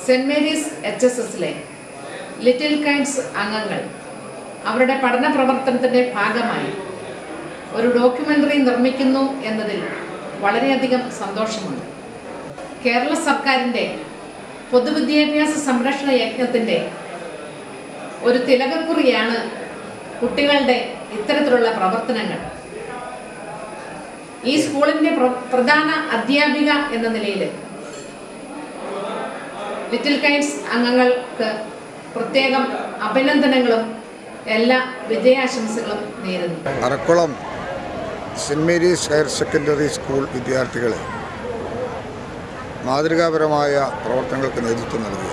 cent Mary's H S എസിലെ little kinds അംഗങ്ങൾ അവരുടെ പഠന പ്രവർത്തനത്തിൻ്റെ ഭാഗമായി ഒരു ഡോക്യുമെൻ്ററി നിർമ്മിക്കുന്നു എന്നതിൽ വളരെയധികം സന്തോഷമുണ്ട് കേരള സർക്കാരിൻ്റെ പൊതുവിദ്യാഭ്യാസ സംരക്ഷണ യജ്ഞത്തിൻ്റെ ഒരു തിലകക്കുറിയാണ് കുട്ടികളുടെ ഇത്തരത്തിലുള്ള പ്രവർത്തനങ്ങൾ ഈ സ്കൂളിൻ്റെ പ്ര- പ്രധാന അധ്യാപിക എന്ന നിലയിൽ ലിറ്റിൽ കൈൻഡ്സ് അംഗങ്ങൾക്ക് പ്രത്യേകം അഭിനന്ദനങ്ങളും എല്ലാ വിജയാശംസകളും നേരുന്നു Arakkulam saint Mary's higher secondary school വിദ്യാർത്ഥികൾ മാതൃകാപരമായ പ്രവർത്തനങ്ങൾക്ക് നേതൃത്വം നൽകുക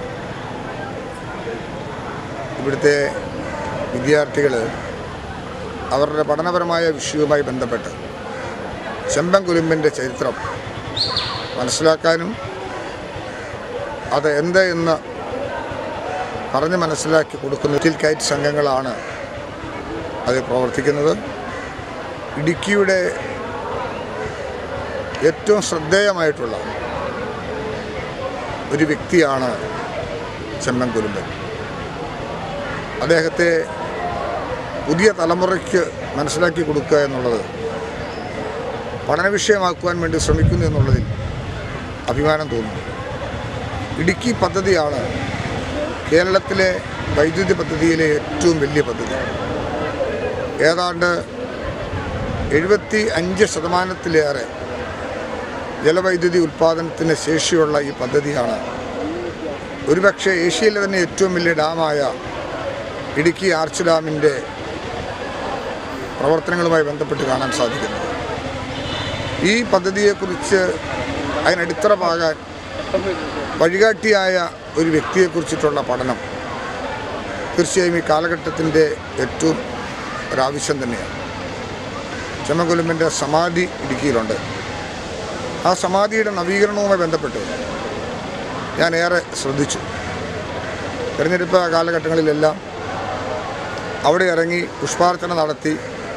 ഇവിടുത്തെ വിദ്യാർത്ഥികൾ അവരുടെ പഠനപരമായ വിഷയവുമായി ബന്ധപ്പെട്ട് ചെമ്പൻകുലുമ്പിൻ്റെ ചരിത്രം മനസ്സിലാക്കാനും അത് എന്ത് എന്ന് പറഞ്ഞ് മനസ്സിലാക്കി കൊടുക്കുന്ന ലിറ്റിൽ കൈറ്റ് സംഘങ്ങളാണ് അത് പ്രവർത്തിക്കുന്നത് ഇടുക്കിയുടെ ഏറ്റവും ശ്രദ്ധേയമായിട്ടുള്ള ഒരു വ്യക്തിയാണ് ചെമ്മൻ കുലുമ്പൻ അദ്ദേഹത്തെ പുതിയ തലമുറയ്ക്ക് മനസ്സിലാക്കി കൊടുക്കുക എന്നുള്ളത് പഠന വിഷയമാക്കുവാൻ വേണ്ടി ശ്രമിക്കുന്നു എന്നുള്ളതിൽ അഭിമാനം തോന്നുന്നു ഇടുക്കി പദ്ധതിയാണ് കേരളത്തിലെ വൈദ്യുതി പദ്ധതിയിലെ ഏറ്റവും വലിയ പദ്ധതി ഏതാണ്ട് എഴുപത്തി അഞ്ച് ശതമാനത്തിലേറെ ജലവൈദ്യുതി ഉൽപ്പാദനത്തിന് ശേഷിയുള്ള ഈ പദ്ധതിയാണ് ഒരുപക്ഷെ ഏഷ്യയിലെ തന്നെ ഏറ്റവും വലിയ ഡാമായ ഇടുക്കി ആർച്ച് ഡാമിൻ്റെ പ്രവർത്തനങ്ങളുമായി ബന്ധപ്പെട്ട് കാണാൻ സാധിക്കുന്നത് ഈ പദ്ധതിയെക്കുറിച്ച് അതിനടിത്തറ പാകാൻ വഴികാട്ടിയായ ഒരു വ്യക്തിയെക്കുറിച്ചിട്ടുള്ള പഠനം തീർച്ചയായും ഈ കാലഘട്ടത്തിൻ്റെ ഏറ്റവും ഒരാവശ്യം തന്നെയാണ് ചെമ്മക്കൊലുമ്പിൻ്റെ സമാധി ഇടുക്കിയിലുണ്ട് ആ സമാധിയുടെ നവീകരണവുമായി ബന്ധപ്പെട്ട് ഞാൻ ഏറെ ശ്രദ്ധിച്ചു തിരഞ്ഞെടുപ്പ് കാലഘട്ടങ്ങളിലെല്ലാം അവിടെ ഇറങ്ങി പുഷ്പാർച്ചന നടത്തി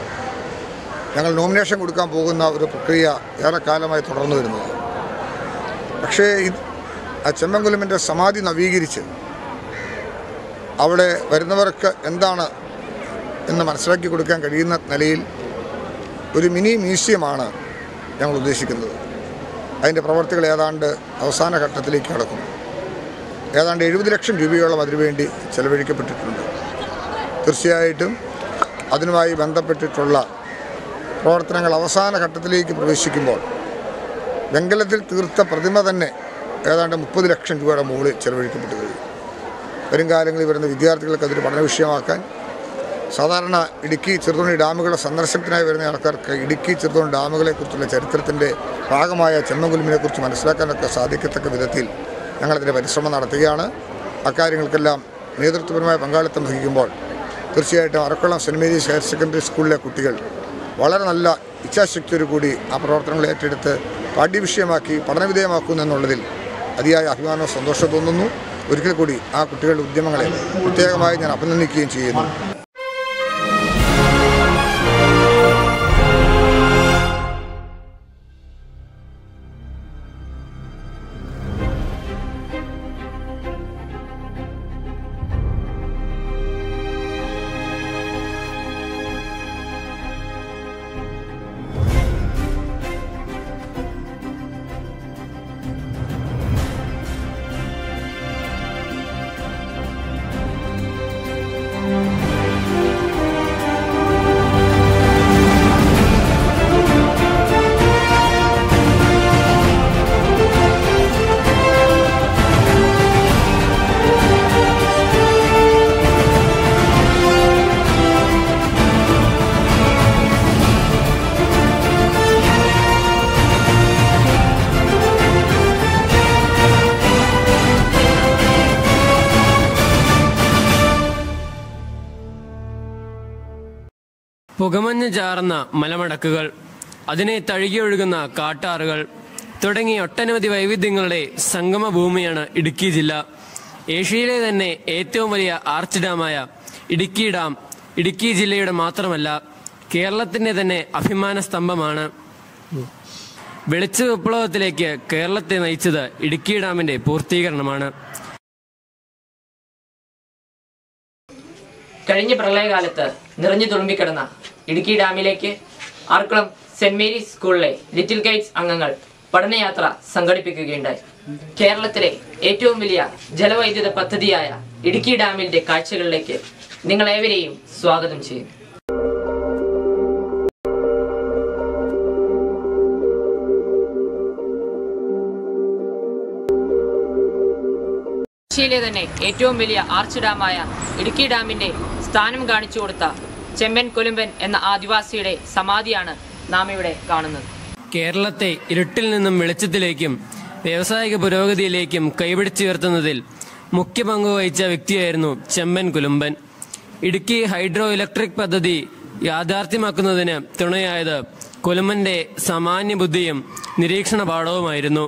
ഞങ്ങൾ നോമിനേഷൻ കൊടുക്കാൻ പോകുന്ന ഒരു പ്രക്രിയ ഏറെക്കാലമായി തുടർന്നു വരുന്നത് പക്ഷേ ഇത് ആ ചെമ്മൻകുലുമിൻ്റെ സമാധി നവീകരിച്ച് അവിടെ വരുന്നവർക്ക് എന്താണ് എന്ന് മനസ്സിലാക്കി കൊടുക്കാൻ കഴിയുന്ന നിലയിൽ ഒരു മിനി മ്യൂസിയമാണ് ഞങ്ങൾ ഉദ്ദേശിക്കുന്നത് അതിൻ്റെ പ്രവർത്തികൾ ഏതാണ്ട് അവസാന ഘട്ടത്തിലേക്ക് കടക്കുന്നു ഏതാണ്ട് എഴുപത് ലക്ഷം രൂപയോളം അതിനുവേണ്ടി ചെലവഴിക്കപ്പെട്ടിട്ടുണ്ട് തീർച്ചയായിട്ടും അതിനുമായി ബന്ധപ്പെട്ടിട്ടുള്ള പ്രവർത്തനങ്ങൾ അവസാന ഘട്ടത്തിലേക്ക് പ്രവേശിക്കുമ്പോൾ വെങ്കലത്തിൽ തീർത്ത പ്രതിമ തന്നെ ഏതാണ്ട് മുപ്പത് ലക്ഷം രൂപയുടെ മുകളിൽ ചെലവഴിക്കപ്പെട്ടു കഴിയും വരും കാലങ്ങളിൽ വരുന്ന വിദ്യാർത്ഥികൾക്ക് അതൊരു പഠന വിഷയമാക്കാൻ സാധാരണ ഇടുക്കി ചെറുതോണി ഡാമുകളുടെ സന്ദർശനത്തിനായി വരുന്ന ആൾക്കാർക്ക് ഇടുക്കി ചെറുതോണി ഡാമുകളെക്കുറിച്ചുള്ള ചരിത്രത്തിൻ്റെ ഭാഗമായ ചെമ്മൻകുലുമിനെക്കുറിച്ച് മനസ്സിലാക്കാനൊക്കെ സാധിക്കത്തക്ക വിധത്തിൽ ഞങ്ങളതിൻ്റെ പരിശ്രമം നടത്തുകയാണ് അക്കാര്യങ്ങൾക്കെല്ലാം നേതൃത്വപരമായ പങ്കാളിത്തം വഹിക്കുമ്പോൾ തീർച്ചയായിട്ടും Arakkulam saint Mary's higher secondary സ്കൂളിലെ കുട്ടികൾ വളരെ നല്ല ഇച്ഛാശക്തിയോടു കൂടി ആ പ്രവർത്തനങ്ങൾ ഏറ്റെടുത്ത് പാഠ്യവിഷയമാക്കി പഠനവിധേയമാക്കുന്നു എന്നുള്ളതിൽ അതിയായ അഭിമാനവും സന്തോഷം തോന്നുന്നു ഒരിക്കൽ കൂടി ആ കുട്ടികളുടെ ഉദ്യമങ്ങളെ പ്രത്യേകമായി ഞാൻ അഭിനന്ദിക്കുകയും ചെയ്യുന്നു പുകമഞ്ഞ് ചാർന്ന മലമടക്കുകൾ അതിനെ തഴുകിയൊഴുകുന്ന കാട്ടാറുകൾ തുടങ്ങിയ ഒട്ടനവധി വൈവിധ്യങ്ങളുടെ സംഗമ ഭൂമിയാണ് ഇടുക്കി ജില്ല ഏഷ്യയിലെ തന്നെ ഏറ്റവും വലിയ ആർച്ച് ഡാമായ ഇടുക്കി ഡാം ഇടുക്കി ജില്ലയുടെ മാത്രമല്ല കേരളത്തിന്റെ തന്നെ അഭിമാന സ്തംഭമാണ് വെളിച്ച വിപ്ലവത്തിലേക്ക് കേരളത്തെ നയിച്ചത് ഇടുക്കി ഡാമിന്റെ പൂർത്തീകരണമാണ് കഴിഞ്ഞ പ്രളയകാലത്ത് നിറഞ്ഞു തുളുമ്പിക്കിടന്ന ഇടുക്കി ഡാമിലേക്ക് Arakkulam saint Mary's school little guides അംഗങ്ങൾ പഠനയാത്ര സംഘടിപ്പിക്കുകയുണ്ടായി കേരളത്തിലെ ഏറ്റവും വലിയ ജലവൈദ്യുത പദ്ധതിയായ ഇടുക്കി ഡാമിന്റെ കാഴ്ചകളിലേക്ക് നിങ്ങളേവരെയും സ്വാഗതം ചെയ്യുന്നു ഏഷ്യയിലെ തന്നെ ഏറ്റവും വലിയ ആർച്ച് ഡാമായ ഇടുക്കി ഡാമിന്റെ സ്ഥാനം കാണിച്ചു കൊടുത്ത ചെമ്പൻ കൊലുമ്പൻ എന്ന ആദിവാസിയുടെ സമാധിയാണ് നാം ഇവിടെ കാണുന്നത് കേരളത്തെ ഇരുട്ടിൽ നിന്നും വെളിച്ചത്തിലേക്കും വ്യാവസായിക പുരോഗതിയിലേക്കും കൈപിടിച്ചുയർത്തുന്നതിൽ മുഖ്യ പങ്ക് വഹിച്ച വ്യക്തിയായിരുന്നു ചെമ്പൻ കുലുമ്പൻ ഇടുക്കി ഹൈഡ്രോ ഇലക്ട്രിക് പദ്ധതി യാഥാർത്ഥ്യമാക്കുന്നതിന് തുണയായത് കുലുമ്പന്റെ സാമാന്യ ബുദ്ധിയും നിരീക്ഷണ പാഠവുമായിരുന്നു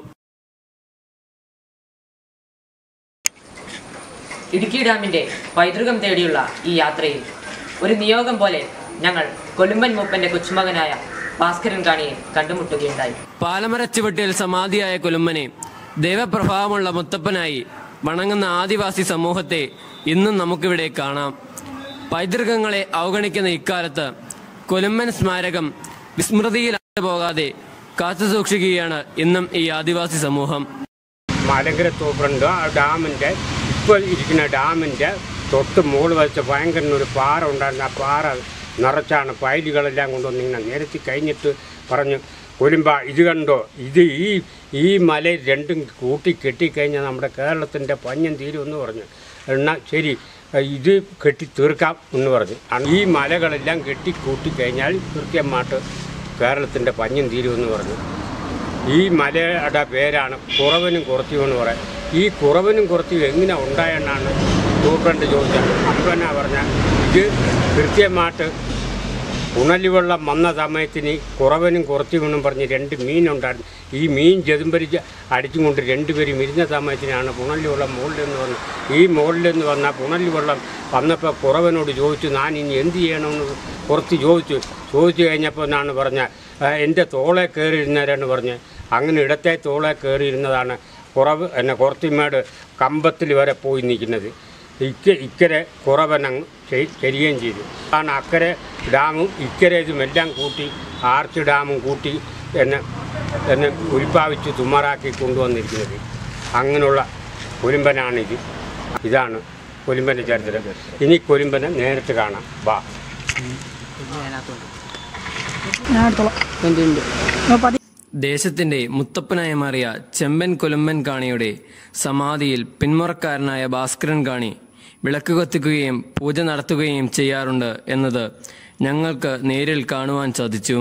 ഇടുക്കി ഡാമിന്റെ പൈതൃകം തേടിയുള്ള ഈ യാത്രയിൽ ഒരു നിയോഗം പോലെ ഞങ്ങൾ കൊലുമ്പൻ മൂപ്പന്റെ കൊച്ചുമകനായ ഭാസ്കരൻ കാണിയെ കണ്ടുമുട്ടുകയുണ്ടായി പാലമര ചുവട്ടിൽ സമാധിയായ കുലുമ്പനെ ദൈവപ്രഭാവമുള്ള മുത്തപ്പനായി വണങ്ങുന്ന ആദിവാസി സമൂഹത്തെ ഇന്നും നമുക്കിവിടെ കാണാം പൈതൃകങ്ങളെ അവഗണിക്കുന്ന ഇക്കാലത്ത് കൊലുമ്പൻ സ്മാരകം വിസ്മൃതിയിലാണ്ട് പോകാതെ കാത്തുസൂക്ഷിക്കുകയാണ് ഇന്നും ഈ ആദിവാസി സമൂഹം മലങ്കര തോപ്പുണ്ട് ആ ഡാമിൻ്റെ ഇപ്പോൾ ഇരിക്കുന്ന ഡാമിൻ്റെ തൊട്ട് മുകളിൽ വെച്ച ഭയങ്കര ഒരു പാറ ഉണ്ടായിരുന്നു ആ പാറ നിറച്ചാണ് ഫയലുകളെല്ലാം കൊണ്ടുവന്ന് ഇങ്ങനെ നിരത്തി കഴിഞ്ഞിട്ട് പറഞ്ഞു കൊലുമ്പ ഇത് കണ്ടോ ഇത് ഈ ഈ മല രണ്ടും കൂട്ടി കെട്ടിക്കഴിഞ്ഞാൽ നമ്മുടെ കേരളത്തിൻ്റെ പഞ്ഞം തീരുമെന്ന് പറഞ്ഞു എന്നാൽ ശരി ഇത് കെട്ടി തീർക്കാം എന്ന് പറഞ്ഞു അന്ന് ഈ മലകളെല്ലാം കെട്ടി കൂട്ടിക്കഴിഞ്ഞാൽ കൃത്യമായിട്ട് കേരളത്തിൻ്റെ പഞ്ഞം തീരുമെന്ന് പറഞ്ഞു ഈ മലയുടെ പേരാണ് കുറവനും കുറത്തിയും എന്ന് പറയാം ഈ കുറവനും കുറത്തിയും എങ്ങനെ ഉണ്ടായെന്നാണ് സൂപ്രണ്ട് ചോദിച്ചത് അമ്പന പറഞ്ഞ ഇത് കൃത്യമായിട്ട് ഉണലിവെള്ളം വന്ന സമയത്തിന് കുറവനും കുറത്തിയും പറഞ്ഞ് രണ്ട് മീനുണ്ടായിരുന്നു ഈ മീൻ ചെതുമ്പരിച്ച് അടിച്ചും കൊണ്ട് രണ്ടുപേരും ഇരുന്ന സമയത്തിനാണ് പുണലി വെള്ളം മുകളിൽ നിന്ന് വന്നു ഈ മുകളിൽ നിന്ന് വന്ന പുണലി വെള്ളം വന്നപ്പോൾ കുറവനോട് ചോദിച്ചു ഞാൻ ഇനി എന്ത് ചെയ്യണമെന്ന് കുറച്ച് ചോദിച്ചു ചോദിച്ചു കഴിഞ്ഞപ്പോൾ എന്നാണ് പറഞ്ഞ എൻ്റെ തോളെ കയറിയിരുന്നവരാണ് പറഞ്ഞ് അങ്ങനെ ഇടത്തെ തോളെ കയറിയിരുന്നതാണ് കുറവ് എന്നെ കുറത്തിമേട് കമ്പത്തിൽ വരെ പോയി നിൽക്കുന്നത് ഇക്ക ഇക്കരെ കുറവനങ്ങ് ചെരിയുകയും ചെയ്തു കാരണം അക്കരെ ഡാമും ഇക്കരെ ഇതും എല്ലാം കൂട്ടി ആർച്ച് ഡാമും കൂട്ടി എന്നെ എന്നെ ഉൽപ്പാവിച്ച് തുമ്മറാക്കി കൊണ്ടുവന്നിരിക്കുന്നത് അങ്ങനെയുള്ള കൊലുമ്പനാണിത് ഇതാണ് കൊലുമ്പൻ്റെ ചരിത്രം ഇനി കൊലുമ്പനെ നേരിട്ട് കാണാം വാ ദേശത്തിന്റെ മുത്തപ്പനായി മാറിയ ചെമ്പൻ കൊലുമ്പൻ കാണിയുടെ സമാധിയിൽ പിന്മുറക്കാരനായ ഭാസ്കരൻ കാണി വിളക്ക് കത്തിക്കുകയും പൂജ നടത്തുകയും ചെയ്യാറുണ്ട് എന്നത് ഞങ്ങൾക്ക് നേരിൽ കാണുവാൻ സാധിച്ചു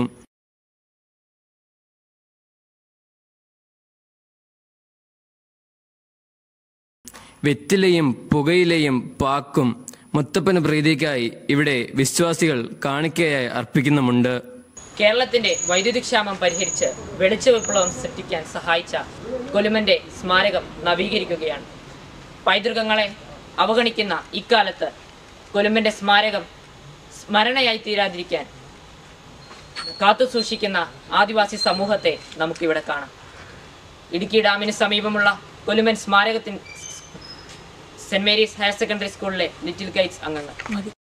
വെറ്റിലയും പുകയിലയും പാക്കും മുത്തപ്പന് പ്രീതിക്കായി ഇവിടെ വിശ്വാസികൾ കാണിക്കയായി അർപ്പിക്കുന്നുമുണ്ട് കേരളത്തിന്റെ വൈദ്യുതി ക്ഷാമം പരിഹരിച്ച് വെളിച്ച വിപ്ലവം സൃഷ്ടിക്കാൻ സഹായിച്ച കൊലുമന്റെ സ്മാരകം നവീകരിക്കുകയാണ് പൈതൃകങ്ങളെ അവഗണിക്കുന്ന ഇക്കാലത്ത് കൊലുമ്പന്റെ സ്മാരകം സ്മരണയായി തീരാതിരിക്കാൻ കാത്തുസൂക്ഷിക്കുന്ന ആദിവാസി സമൂഹത്തെ നമുക്കിവിടെ കാണാം ഇടുക്കി ഡാമിന് സമീപമുള്ള കൊലുമ്പൻ സ്മാരകത്തിൻ സെന്റ് മേരീസ് ഹയർ സെക്കൻഡറി സ്കൂളിലെ ലിറ്റിൽ ഗൈഡ്സ് അംഗങ്ങൾ